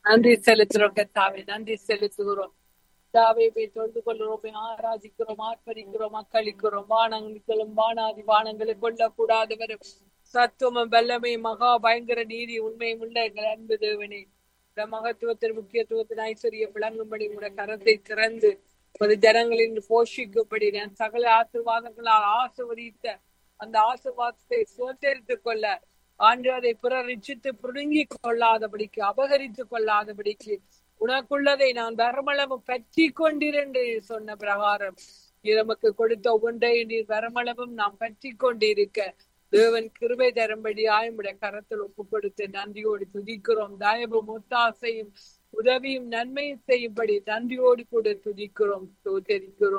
நன்றி செலுத்துறோம் கத்தாவே நன்றி செலுத்துகிறோம் தாவே போய் தொழுது கொள்கிறோம் ஆராதிக்கிறோம் ஆர்ப்பரிக்கிறோம் மக்களிக்கிறோம் வானங்களும் வானாதி வானங்களை கொள்ளக்கூடாதவரும் சத்துவமும் வல்லமை மகா பயங்கர நீதி உண்மையும் உள்ள எங்கள் அன்பு தேவனே இந்த மகத்துவத்தின் முக்கியத்துவத்தின் ஐஸ்வர்ய விளங்கும்படி உடைய கரத்தை திறந்து ஒரு ஜனங்களின் போஷிக்கும்படி நான் சகல ஆசீர்வாதங்களால் ஆசிர்வதித்த அந்த ஆசீர்வாதத்தை சுதந்திரித்துக் கொள்ள ஆண்டு அதை பிறர் இச்சித்து புடுங்கி கொள்ளாதபடிக்கு அபகரித்துக் கொள்ளாதபடிக்கு உனக்குள்ளதை நான் வரமளவும் பற்றி கொண்டிருந்து சொன்ன பிரகாரம் நமக்கு கொடுத்த ஒன்றை நீர் வரமளவும் நாம் பற்றி கொண்டிருக்க தேவன் கிருபை தரும்படி ஆயமுடைய கரத்தில் ஒப்பு கொடுத்து நன்றியோடு துதிக்கிறோம் தயவும் ஒத்தாசையும் உதவியும் நன்மையும் செய்யும்படி நன்றியோடு கூட துதிக்கிறோம் தோத்தரிக்கிறோம்